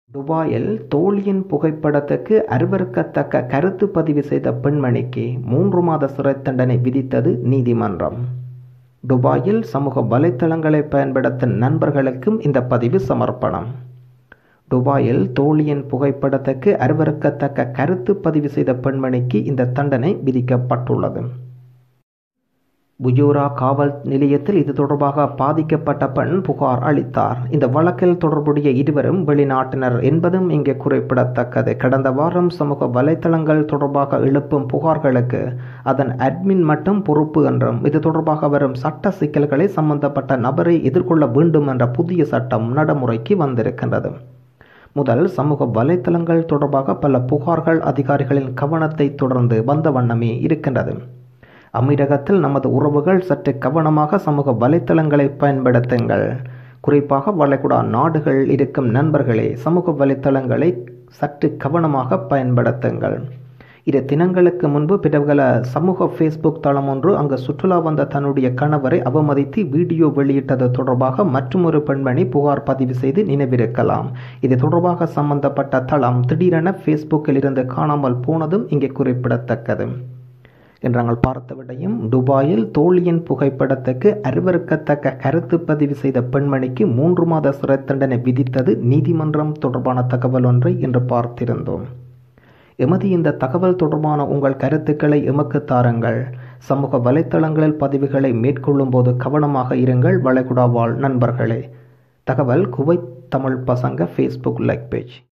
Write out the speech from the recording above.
துபாயில் தோழியின் புகைப்படத்துக்கு அருவருக்கத்தக்க கருத்து பதிவு செய்த பெண்மணிக்கு மூன்று மாத சிறை தண்டனை விதித்தது நீதிமன்றம் துபாயில் சமூக வலைத்தளங்களை பயன்படுத்தும் நண்பர்களுக்கும் இந்த பதிவு சமர்ப்பணம் துபாயில் தோழியின் புகைப்படத்துக்கு அருவருக்கத்தக்க கருத்து பதிவு செய்த பெண்மணிக்கு இந்த தண்டனை விதிக்கப்பட்டுள்ளது புஜூரா காவல் நிலையத்தில் இது தொடர்பாக பாதிக்கப்பட்ட பெண் புகார் அளித்தார் இந்த வழக்கில் தொடர்புடைய இருவரும் வெளிநாட்டினர் என்பதும் இங்கே குறிப்பிடத்தக்கது கடந்த வாரம் சமூக வலைத்தளங்கள் தொடர்பாக எழுப்பும் புகார்களுக்கு அதன் அட்மின் மட்டும் பொறுப்பு என்றும் இது தொடர்பாக வரும் சட்ட சிக்கல்களை சம்பந்தப்பட்ட நபரை எதிர்கொள்ள வேண்டும் என்ற புதிய சட்டம் நடைமுறைக்கு வந்திருக்கின்றது முதல் சமூக வலைத்தளங்கள் தொடர்பாக பல புகார்கள் அதிகாரிகளின் கவனத்தை தொடர்ந்து வந்த வண்ணமே இருக்கின்றது அமீரகத்தில் நமது உறவுகள் சற்று கவனமாக சமூக வலைத்தளங்களை பயன்படுத்துங்கள் குறிப்பாக வளைகுடா நாடுகள் இருக்கும் நண்பர்களே சமூக வலைத்தளங்களை சற்று கவனமாக பயன்படுத்துங்கள் இரு தினங்களுக்கு முன்பு பிறகுல சமூக ஃபேஸ்புக் தளம் ஒன்று அங்கு சுற்றுலா வந்த தன்னுடைய கணவரை அவமதித்து வீடியோ வெளியிட்டது தொடர்பாக மற்றொரு பெண்மணி புகார் பதிவு செய்து நினைவிருக்கலாம் இது தொடர்பாக சம்பந்தப்பட்ட தளம் திடீரென ஃபேஸ்புக்கில் இருந்து காணாமல் போனதும் இங்கே குறிப்பிடத்தக்கது என்று நாங்கள் பார்த்த விடையும் துபாயில் தோழியின் புகைப்படத்துக்கு அருவருக்கத்தக்க கருத்து பதிவு செய்த பெண்மணிக்கு மூன்று மாத சிறை தண்டனை விதித்தது நீதிமன்றம் தொடர்பான தகவல் ஒன்றை இன்று பார்த்திருந்தோம் எமது இந்த தகவல் தொடர்பான உங்கள் கருத்துக்களை எமக்கு தாருங்கள் சமூக வலைத்தளங்களில் பதிவுகளை மேற்கொள்ளும் போது கவனமாக இருங்கள் வளைகுடா வாழ் நண்பர்களே தகவல் குவைத் தமிழ் பசங்க ஃபேஸ்புக் லைக் பேஜ்